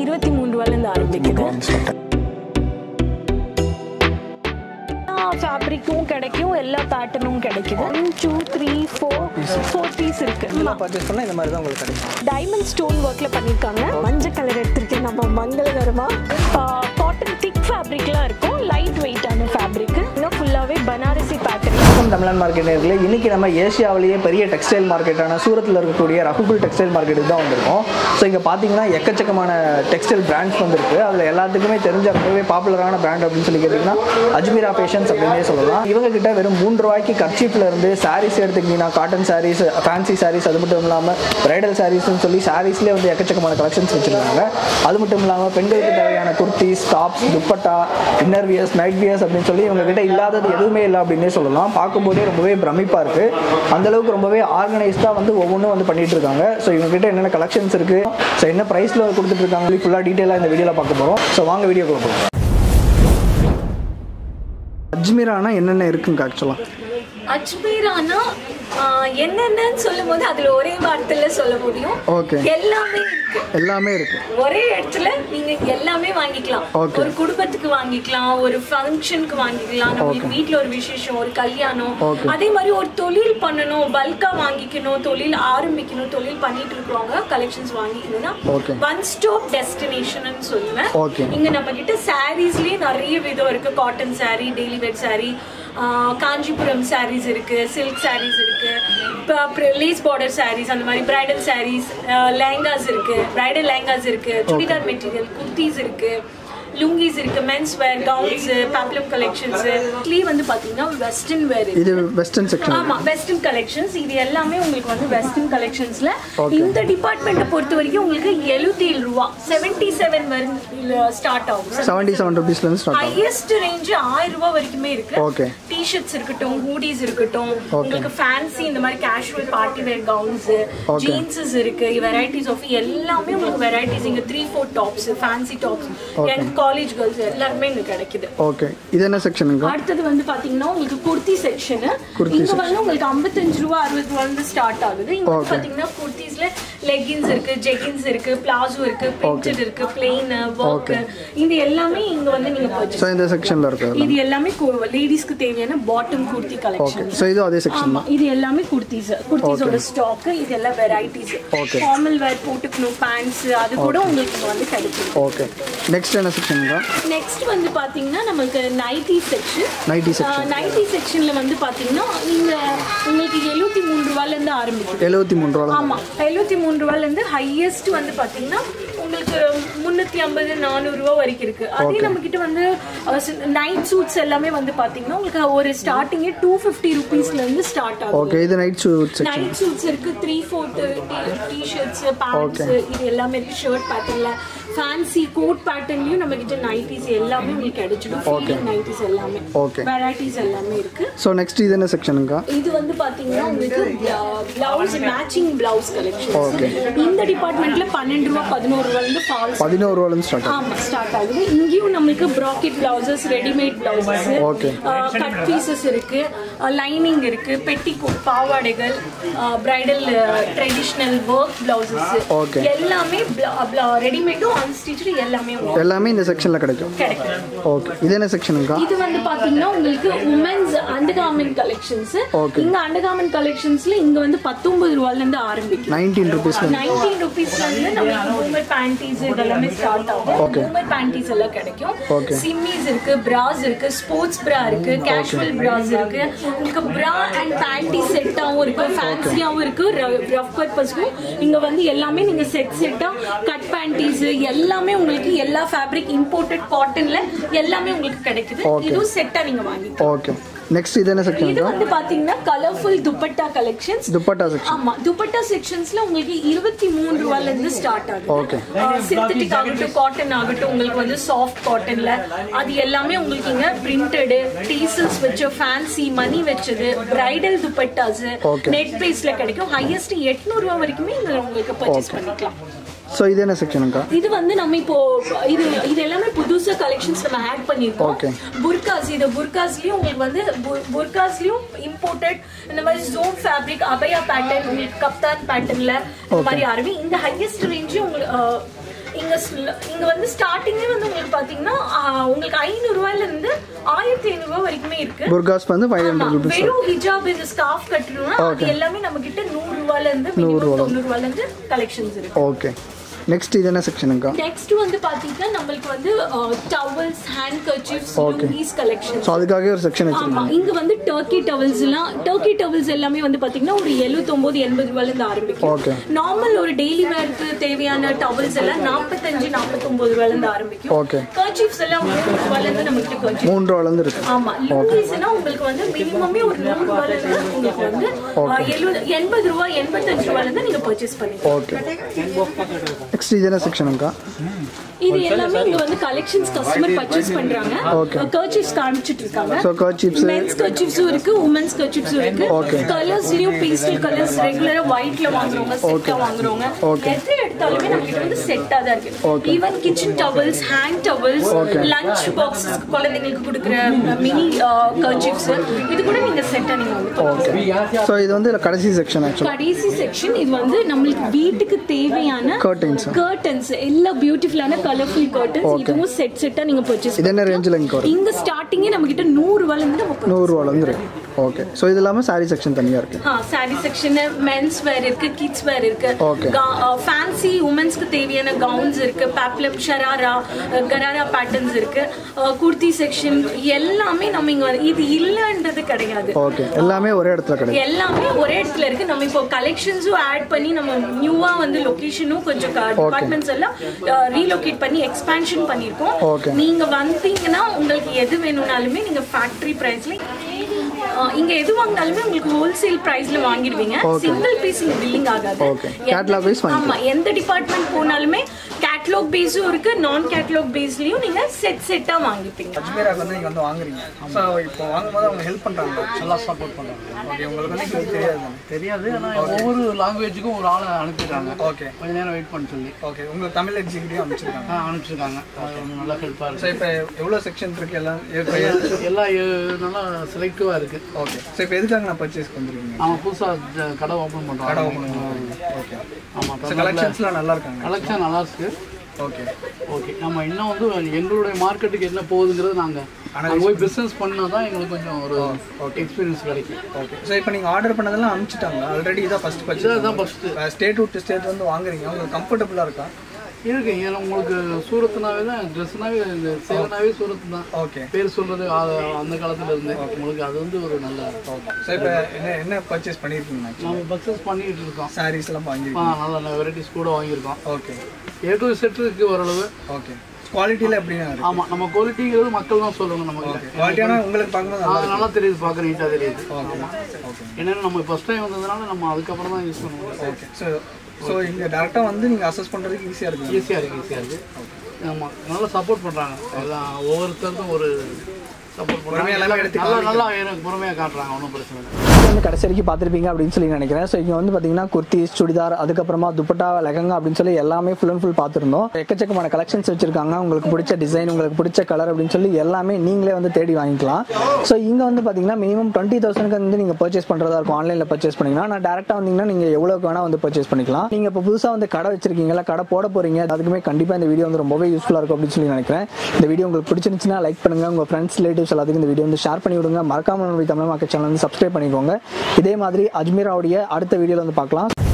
இருபத்தி மூணு ரூபாயிலேருந்து ஆரம்பிக்குது ஃபேப்ரிக்கும் கிடைக்கும் எல்லா பேட்டர்னும் கிடைக்குது one two three four four piece இருக்கு பர்ச்சேஸ் பண்ணால் இந்த மாதிரி தான் உங்களுக்கு கிடைக்கும் டைமண்ட் ஸ்டோன் ஒர்க்ல பண்ணிருக்காங்க மஞ்சள் கலர் எடுத்திருக்கேன் நம்ம மங்களகரமா காட்டன் திக் ஃபேப்ரிக்லாம் இருக்கும் லைட் வெயிட்டான ஃபேப்ரிக் இன்னும் ஃபுல்லாவே பனாரசி பேட்டர்ன் வணக்கம் தமிழன் மார்க்கெட் நேர்களே இன்னைக்கு நம்ம ஏசியாவிலேயே பெரிய டெக்ஸ்டைல் மார்க்கெட்டான சூரத்தில் இருக்கக்கூடிய ரகுகுல் டெக்ஸ்டைல் மார்க்கெட்டுக்கு தான் வந்திருக்கோம் ஸோ இங்கே பார்த்தீங்கன்னா எக்கச்சக்கமான டெக்ஸ்டைல் பிராண்ட்ஸ் வந்திருக்கு அதில் எல்லாத்துக்குமே தெரிஞ்ச ரொம்பவே பாப்புலரான பிராண்ட் அப்படின்னு சொல்லி கேட்டிங்கன்னா அஜ்மீரா ஃபேஷன்ஸ் அப்படின்னே சொல்லலாம் இவங்க கிட்ட வெறும் மூன்று ரூபாய்க்கு கர்ச்சீஃப்ல இருந்து சாரீஸ் எடுத்துக்கிட்டிங்கன்னா காட்டன் சாரீஸ் ஃபேன்சி சாரீஸ் அது மட்டும் இல்லாமல் பிரைடல் சாரீஸ்னு சொல்லி சாரீஸ்லேயே வந்து எக்கச்சக்கமான கலெக்ஷன்ஸ் வச்சுருக்காங்க அது மட்டும் இல்லாமல் பெண்களுக்கு தேவையான kurtis tops dupatta inner wears night wears அப்படின்னு சொல்லி இவங்க கிட்ட இல்லாதது எதுவுமே இல்லை அப்படின்னே சொல்லலாம் பார்க்கும்போதே ரொம்பவே பிரமிப்பாக இருக்குது அந்த அளவுக்கு ரொம்பவே ஆர்கனைஸ்டாக வந்து ஒவ்வொன்றும் வந்து பண்ணிட்டு இருக்காங்க ஸோ இவங்க கிட்ட என்னென்ன கலெக்ஷன்ஸ் இருக்குது ஸோ என்ன ப்ரைஸில் கொடுத்துட்டு இருக்காங்க ஃபுல்லாக டீட்டெயிலாக இந்த வீடியோவில் பார்க்க போகிறோம் ஸோ வாங்க வீடியோ போகிறோம் அஜ்மீரானா என்னென்ன இருக்குங்க ஆக்சுவலாக அஜ்மீரானா என்னென்னு சொல்லும் போது அதுல ஒரே வார்த்தையில சொல்ல முடியும் ஓகே எல்லாமே இருக்கு எல்லாமே இருக்குது ஒரே இடத்துல நீங்க எல்லாமே வாங்கிக்கலாம் Okay. ஒரு குடும்பத்துக்கு வாங்கிக்கலாம் ஒரு ஃபங்க்ஷனுக்கு வாங்கிக்கலாம் நம்ம வீட்ல ஒரு விசேஷம் ஒரு கல்யாணம் Okay. அதே மாதிரி ஒரு தொழில் பண்ணணும் பல்கா வாங்கிக்கணும் தொழில் ஆரம்பிக்கணும் தொழில் பண்ணிட்டு இருக்கிறவங்க கலெக்ஷன்ஸ் வாங்கிக்கணும்னா Okay. ஒன் ஸ்டாப் டெஸ்டினேஷன் சொல்லுவேன் Okay. இங்க நம்ம கிட்ட சாரீஸ்லயே நிறைய விதம் இருக்கு cotton saree daily wear saree ஆஹ் காஞ்சிபுரம் sarees இருக்கு சில்க் sarees இருக்கு இப்போ அப்புறம் லேஸ் பார்டர் sarees அந்த மாதிரி பிரைடல் sarees லேங்காஸ் இருக்கு பிரைடல் லேங்காஸ் இருக்கு சுடிதார் மெட்டீரியல் குர்த்திஸ் இருக்கு லுங்கிஸ் இருக்கு mens wear gowns peplum collections sleeve வந்து பாத்தீங்கன்னா வெஸ்டர்ன் வேர் இது வெஸ்டர்ன் செக்ஷன் ஆமா வெஸ்டர்ன் கலெக்ஷன்ஸ் இது எல்லாமே உங்களுக்கு வந்து வெஸ்டர்ன் கலெக்ஷன்ஸ்ல இந்த டிபார்ட்மெண்ட்டை பொறுத்த வரைக்கும் உங்களுக்கு எழுபத்தி ஏழு ரூபா செவன்டி செவன் ஸ்டார்ட் ஆகும் செவன்ட்டி செவன் ருபீஸ்லேருந்து ஸ்டார்ட் ஆகும் ஹையஸ்ட் ரேஞ்ச் ஆயிரம் ரூபாய் வரைக்குமே இருக்கு ஓகே டிஷர்ட்ஸ் இருக்கட்டும் ஹூடிஸ் இருக்கட்டும் உங்களுக்கு ஃபேன்சி இந்த மாதிரி casual party wear gowns jeanses இருக்கு வெரைட்டிஸ் ஆஃப் எல்லாமே உங்களுக்கு வெரைட்டிஸ் இங்க three four tops fancy tops young college girls எல்லாருமே இங்க கிடைக்குது ஓகே இது என்ன செக்ஷனுங்க அடுத்தது வந்து பாத்தீங்கன்னா உங்களுக்கு குர்த்தி செக்ஷன் இங்க வந்து உங்களுக்கு 55 ரூபா அறுபது ரூபா வந்து ஸ்டார்ட் ஆகுது இங்க வந்து பாத்தீங்கன்னா குர்த்திஸ்ல லெகின்ஸ் இருக்கு ஜெகின்ஸ் இருக்கு பிளாசோ இருக்கு பிரிண்டட் இருக்கு பிளெயின் ஒர்க் இது எல்லாமே இங்க வந்து நீங்க ஸோ purchase இந்த செக்ஷனில் இருக்கு இது எல்லாமே லேடிஸ்க்கு தேவையான bottom kurti okay collection so இது அதே செக்ஷன் ஆமா இது எல்லாமே குர்த்திஸ் குர்த்திஸோட ஸ்டாக் இது எல்லாம் வெரைட்டிஸ் Okay. ஃபார்மல் வேர் போட்டுக்கணும் பேண்ட்ஸ் அது கூட உங்களுக்கு இங்க வந்து கிடைக்கும் ஓகே நெக்ஸ்ட் என்ன செக்ஷனுங்க நெக்ஸ்ட் வந்து பாத்தீங்கன்னா நமக்கு nighty section nighty section nighty செக்ஷன்ல வந்து பாத்தீங்கன்னா நீங்க உங்களுக்கு எழுபத்தி மூணு ரூபாயில இருந்து ஆரம்பிக்கும் எழுபத்தி மூணு ரூபா ஆமா எழுபத்தி மூணு ரூபாயில இருந்து ஹையஸ்ட் வந்து பாத்தீங்கன்னா உங்களுக்கு முன்னூத்தி ஐம்பது நானூறு ரூபா வரைக்கும் இருக்கு அதே நம்ம கிட்ட வந்து நைட் சூட்ஸ் எல்லாமே வந்து பாத்தீங்கன்னா உங்களுக்கு ஒரு ஸ்டார்டிங்கே டூ ஃபிஃப்டி ருபீஸ்ல இருந்து ஸ்டார்ட் ஆகும் ஓகே இது night suit section night suits இருக்கு த்ரீ ஃபோர்த் டிஷர்ட்ஸ் பேண்ட்ஸ் இது எல்லாமே இருக்கு ஷர்ட் பேட்டர்ன்ல ஃபேன்சி கோட் பேட்டர்ன்லயும் நம்ம கிட்ட நைட்டிஸ் எல்லாமே உங்களுக்கு கிடைச்சிடும் ஃபீலிங் நைட்டிஸ் எல்லாமே Okay. வெரைட்டிஸ் எல்லாமே இருக்கு ஸோ நெக்ஸ்ட் இது என்ன செக்ஷனுங்க இது வந்து பாத்தீங்கன்னா உங்களுக்கு பிளவுஸ் மேட்சிங் பிளவுஸ் கலெக்ஷன் இந்த டிபார்ட்மெண்ட்ல பன்னெண்டு ரூபா பதினோரு ரூபாயில இருந்து ஃபால்ஸ் பதினோரு ரூபாலேருந்து ஸ்டார்ட் ஆமா ஸ்டார்ட் ஆகுது இங்கேயும் நம்மளுக்கு bracket blouses readymade blouses Okay. Cut pieces இருக்கு லைனிங் இருக்கு பெட்டி பாவாடைகள் bridal traditional work blouses Okay. எல்லாமே ரெடிமேடும் அன்ஸ்டிச்சு எல்லாமே உங்களுக்கு எல்லாமே இந்த செக்ஷனில் கிடைக்கும் கிடைக்கும் ஓகே இது என்ன செக்ஷனுங்க இது வந்து பாத்தீங்கன்னா உங்களுக்கு உமன்ஸ் அண்டர்கார்மெண்ட் கலெக்ஷன்ஸ் Okay. இங்க அண்டர்கார்மெண்ட் கலெக்ஷன்ஸ்ல இங்க வந்து பத்தொன்பது ரூபாயில இருந்து ஆரம்பிக்கும் நைன்டீன் ருபீஸில் நைன்டீன் ருபீஸ்ல இருந்து நமக்கு பூமர் பேண்டீஸ் இதெல்லாமே ஸ்டார்ட் ஆகும் Okay. பூமர் பேண்டீஸ் எல்லாம் கிடைக்கும் Okay. சிம்மிஸ் இருக்கு பிராஸ் இருக்கு ஸ்போர்ட்ஸ் பிரா இருக்கு கேஷுவல் பிராஸ் இருக்கு உங்களுக்கு பிரா அண்ட் பேண்டி செட்டாவும் இருக்கு ஃபேன்சியாவும் இருக்கு ரஃப் பர்பஸ்க்கும் இங்க வந்து எல்லாமே நீங்க செட் செட்டா கட் பேண்டீஸ் எல்லாமே உங்களுக்கு எல்லா ஃபேப்ரிக் இம்போர்ட்டட் காட்டன்ல எல்லாமே உங்களுக்கு கிடைக்குது Okay. இதுவும் செட்டா நீங்க வாங்கிக்கலாம் ஓகே நெக்ஸ்ட் இது என்ன இது செக்ஷனுங்க வந்து பாத்தீங்கன்னா colourful dupatta collections dupatta section ஆமா துப்பட்டா செக்ஷன்ஸ்ல உங்களுக்கு இருபத்தி மூணு ரூபாயில இருந்து ஸ்டார்ட் ஆகுது Okay. சிந்தட்டிக் ஆகட்டும் காட்டன் ஆகட்டும் உங்களுக்கு வந்து சாஃப்ட் காட்டன்ல அது எல்லாமே உங்களுக்கு இங்க பிரிண்டடு டீசல்ஸ் வச்ச ஃபேன்சி மணி வச்சது பிரைடல் துப்பட்டாஸ் Okay. நெட் பேஸ்ல கிடைக்கும் ஹையஸ்ட் எட்நூறு ரூபாய் வரைக்குமே இங்க உங்களுக்கு பர்ச்சேஸ் பண்ணிக்கலாம் ஸோ இது என்ன செக்ஷனுங்க இது வந்து நம்ம இப்போ இது இது எல்லாமே புதுசா கலெக்ஷன்ஸ் நம்ம ஆட் பண்ணிருக்கோம் Okay. புர்காஸ் இது புர்காஸ்லயும் உங்களுக்கு வந்து பு- புர்காஸ்லயும் இம்போர்ட்டட் இந்த மாதிரி ஜோன் ஃபேப்ரிக் அபயா பேட்டர்ன் உங்களுக்கு கப்தான் பேட்டர்ன்ல இந்த மாதிரி ஆரம்பி இந்த ஹையஸ்ட் ரேஞ்ச் உங்களுக்கு அஹ், இங்க நீங்க ஸ்ல- இங்க வந்து ஸ்டார்டிங்கே வந்து உங்களுக்கு பாத்தீங்கன்னா ஆஹ், உங்களுக்கு ஐநூறு ரூபாயில இருந்து ஆயிரத்தி ஐநூறு ரூபாய் வரைக்குமே இருக்கு புர்காஸ் வந்து ஃபைவ் ஆமா, ஹண்ட்ரட் ருபீஸ் வெறும் ஹிஜாப் இந்த ஸ்கார்ஃப் கட்டணும்னா அது எல்லாமே நம்ம கிட்ட நூறு ரூபாயில இருந்து மினிமம் தொண்ணூறு ரூபாயில இருந்து கலெக்ஷன்ஸ் இருக்கு ஓகே நெக்ஸ்ட் இது என்ன செக்ஷனுக்கா நெக்ஸ்ட் வந்து பாத்தீங்கன்னா நம்மளுக்கு வந்து towels hand kerchiefs Okay. Lungis collection so அதுக்காகவே ஒரு செக்ஷன் ஆமா வச்சிருக்கீங்க இங்க வந்து டர்க்கி டவல்ஸ் எல்லாம் டர்க்கி டவல்ஸ் எல்லாமே வந்து பாத்தீங்கன்னா ஒரு 79 எண்பது ரூபாயில இருந்து ஆரம்பிக்கும் Okay. நார்மல் ஒரு டெய்லி வேருக்கு தேவையான டவல்ஸ் எல்லாம் 45 49 ரூபாயில இருந்து ஆரம்பிக்கும் Okay. கர்ச்சீஃப்ஸ் எல்லாம் மூணு ரூபாயில இருந்து நம்ம கிட்ட கர்ச்சீஃப் மூணு ரூபாலேருந்து இருக்கு ஆமா லுங்கீஸ்னா உங்களுக்கு வந்து மினிமமே ஒரு நூறு ரூபாயில இருந்து உங்களுக்கு வந்து அஹ், எழுபது எண்பது ரூபாய் எண்பத்தஞ்சு ரூபாயில இருந்து நீங்க பர்ச்சேஸ் பண்ணிக்கலாம் ஓகே நெக்ஸ்ட் இது என்ன செக்ஷனுக்கா இது எல்லாமே இங்க வந்து கலெக்ஷன்ஸ் கஸ்டமர் பர்ச்சேஸ் பண்றாங்க Okay. கர்ச்சீஃப்ஸ் காமிச்சிட்டு இருக்காங்க ஸோ கர்ச்சீப்ஸ் மென்ஸ் கர்ச்சீப்ஸும் இருக்கு உமன்ஸ் கர்ச்சீப்ஸும் இருக்கு Okay. கலர்ஸ்லயும் பேஸ்டல் கலர்ஸ் ரெகுலரா ஒயிட்ல வாங்குறவங்க செட்டா வாங்குறவங்க Okay. எது எடுத்தாலுமே நம்ம கிட்ட வந்து செட்டா தான் இருக்கு even kitchen towels hand towels lunch boxes குழந்தைங்களுக்கு கொடுக்குற மினி கர்ச்சீப்ஸ் இது கூட நீங்க செட்டா நீங்க வந்து பார்க்கலாம். ஸோ இது வந்து கடைசி செக்ஷன் ஆக்சுவலாக கடைசி செக்ஷன் இது வந்து நம்மளுக்கு வீட்டுக்கு தேவையான Curtains. கர்டன்ஸ் எல்லா பியூட்டிஃபுல்லான கலர்ஃபுல் கர்டன்ஸ் இதுவும் செட் செட்டா நீங்க பர்ச்சேஸ் இது என்ன ரேஞ்சில் இங்கே வரும் இங்க ஸ்டார்டிங்கே நம்ம கிட்ட நூறு ரூபாயில இருந்து நம்ம purchase நூறுரூவாலேருந்து இருக்கு ஓகே ஸோ இது இல்லாமல் சாரி செக்ஷன் தனியாக இருக்கு ஆ சாரி செக்ஷன் மென்ஸ் வேர் இருக்கு கிட்ஸ் வேர் இருக்கு Okay. ஃபேன்சி உமன்ஸ்க்கு தேவையான கவுன்ஸ் இருக்கு பேப்ளம் ஷராரா கராரா பேட்டர்ன்ஸ் இருக்கு குர்த்தி செக்ஷன் எல்லாமே நம்ம இங்க வந்து- இது இல்லைன்றது கிடையாது ஓகே எல்லாமே ஒரே இடத்துல கிடைக்கும் எல்லாமே ஒரே இடத்துல இருக்கு நம்ம இப்போ கலெக்ஷன்ஸும் ஆட் பண்ணி நம்ம நியூவா வந்து லொகேஷனும் கொஞ்சம் டிபார்ட்மெண்ட்ஸ் எல்லாம் ரீலோகேட் பண்ணி எக்ஸ்பான்ஷன் பண்ணியிருக்கோம் Okay. நீங்க வந்தீங்கன்னா உங்களுக்கு எது வேணும்னாலுமே நீங்க ஃபேக்டரி பிரைஸ்ல இங்க எது வாங்கினாலுமே உங்களுக்கு ஹோல்சேல் பிரைஸ்ல வாங்கிடுவீங்க Okay. சிங்கிள் பீஸ் இங்க பில்லிங் ஆகாது Okay. Catalog wise வாங்கிக்கலாம். ஆமா எந்த டிபார்ட்மெண்ட் போனாலுமே கேட்லாக் பேஸும் இருக்கு நான் கேட்லாக் பேஸ்லயும் நீங்க செட் செட்டா வாங்கிப்பீங்க அஜ்மீராக்கு வந்து நீங்கள் வந்து வாங்குறீங்க ஸோ இப்போ வாங்கும்போது அவங்க ஹெல்ப் பண்ணுறாங்க நல்லா சப்போர்ட் பண்ணுறாங்க ஓகே உங்களுக்கு வந்து இது தெரியாது தானே தெரியாது ஆனால் ஒவ்வொரு லாங்குவேஜுக்கும் ஒரு ஆளை அனுப்பிடுறாங்க ஓகே கொஞ்ச நேரம் வெயிட் பண்ண சொல்லி ஓகே உங்களுக்கு தமிழ் எக்ஸிக்யூட்டிவ் அமைச்சிருக்காங்க ஆ அனுப்பிச்சிருக்காங்க அது ஒன்று நல்லா ஹெல்ப்பாக ஸோ இருக்கு இப்போ எவ்வளோ செக்ஷன் இருக்கு எல்லாம் எல்லாம் எ- நல்லா செலக்டிவாக இருக்குது ஓகே ஸோ இப்போ எதுக்காக நான் பர்ச்சேஸ் பண்ணிருக்கீங்க அவன் புதுசாக கடை ஓப்பன் பண்ணுறான் கடை open பண்றாங்க. ஓகே ஆமாம் ஸோ கலெக்ஷன்ஸ்லாம் நல்லா இருக்காங்க கலெக்ஷன் நல்லா இருக்கு ஓகே ஓகே நம்ம இன்னும் வந்து எங்களுடைய மார்க்கெட்டுக்கு என்ன போகுதுங்கிறது நாங்கள் அங்கே போய் பிஸ்னஸ் பண்ணால் தான் எங்களுக்கு கொஞ்சம் ஒரு எக்ஸ்பீரியன்ஸ் கிடைக்கும் ஓகே ஸோ இப்போ நீங்கள் ஆர்டர் பண்ணதெல்லாம் அனுப்பிச்சிட்டாங்க ஆல்ரெடி இதான் ஃபஸ்ட் பர்ச்சேஸ் இதுதான் ஃபஸ்ட்டு ஸ்டேட் விட்டு ஸ்டேட் வந்து வாங்குறீங்க உங்களுக்கு கம்ஃபர்டபுளாக இருக்கா இருக்கு ஏன்னா உங்களுக்கு சூரத்துனாவே தான் ட்ரெஸ்னாவே இந்த சேலனாவே சூரத்து தான் ஓகே பேர் சொல்றது ஆ- அந்த காலத்துல இருந்து உங்களுக்கு அது வந்து ஒரு நல்ல ஸோ இப்போ என்ன என்ன பர்ச்சேஸ் பண்ணியிருக்கீங்க நம்ம பக்ஸஸ் பண்ணிட்டு இருக்கோம் சாரீஸ் எல்லாம் ஆ, வாங்கியிருக்கீங்க நல்ல நல்ல வெரைட்டிஸ் கூட வாங்கியிருக்கோம் ஓகே ஏ டு செட் இருக்கு ஓரளவு ஓகே குவாலிட்டியில் எப்படின்னா இருக்கு ஆமா நம்ம குவாலிட்டிங்கிறது மக்கள் தான் சொல்லணும் நம்ம கிட்ட குவாலிட்டியான உங்களுக்கு பார்க்கும்போது நல்லா அது நல்லா தெரியுது பார்க்க நீட்டாக தெரியுது ஓகே ஓகே ஏன்னா நம்ம ஃபர்ஸ்ட் டைம் வந்ததுனால நம்ம அதுக்கப்புறம் தான் யூஸ் பண்ணுவோம் ஓகே ஸோ ஸோ இங்கே டேரெக்டாக வந்து நீங்கள் அசஸ் பண்ணுறதுக்கு ஈஸியாக இருக்கும் ஈஸியாக இருக்கு ஈஸியாக இருக்கு ஆமா நல்லா சப்போர்ட் பண்றாங்க எல்லாம் ஒவ்வொருத்தருக்கும் ஒரு சப்போர்ட் பொறுமையா எல்லாமே பண்ணுறாங்க எடுத்து நல்லா நல்லா எனக்கு பொறுமையாக காட்டுறாங்க ஒன்றும் பிரச்சனை இல்லை இது வந்து கடைசி வரைக்கும் பார்த்துருப்பீங்க அப்படின்னு சொல்லி நினைக்கிறேன் ஸோ இங்கே வந்து பார்த்தீங்கன்னா குர்த்திஸ் சுடிதார் அதுக்கப்புறமா துப்பட்டா லெஹங்கா அப்படின்னு சொல்லி எல்லாமே ஃபுல் அண்ட் ஃபுல் பார்த்துருந்தோம் எக்கச்சக்கமான கலெக்ஷன்ஸ் வச்சிருக்காங்க உங்களுக்கு பிடிச்ச டிசைன் உங்களுக்கு பிடிச்ச கலர் அப்படின்னு சொல்லி எல்லாமே நீங்களே வந்து தேடி வாங்கிக்கலாம் ஸோ இங்கே வந்து பார்த்தீங்கன்னா மினிமம் டுவெண்ட்டி தௌசண்ட்க்கு வந்து நீங்கள் பர்ச்சேஸ் பண்ணுறதா இருக்கும் ஆன்லைனில் பர்ச்சேஸ் பண்ணிங்கன்னா நான் டேரெக்டாக வந்தீங்கன்னா நீங்கள் எவ்வளோக்கு வேணால் வந்து பர்ச்சேஸ் பண்ணிக்கலாம் நீங்கள் இப்போ புதுசாக வந்து கடை வச்சிருக்கீங்களா கடை போட போகிறீங்க அதுக்குமே கண்டிப்பாக இந்த வீடியோ வந்து ரொம்பவே யூஸ்ஃபுல்லாக இருக்கும் அப்படின்னு சொல்லி நினைக்கிறேன் இந்த வீடியோ உங்களுக்கு பிடிச்சிருந்துச்சுன்னா லைக் பண்ணுங்க உங்கள் ஃப்ரெண்ட்ஸ் ரிலேட்டிவ்ஸ் எல்லாத்துக்கும் இந்த வீடியோ வந்து ஷேர் பண்ணி விடுங்க மறக்காம நம்மளுடைய தமிழ் மார்க்கெட் சேனல் வந்து சப்ஸ்கிரைப் பண்ணிக்கோங்க இதே மாதிரி அஜ்மீராவுடைய அடுத்த வீடியோவில் வந்து பார்க்கலாம்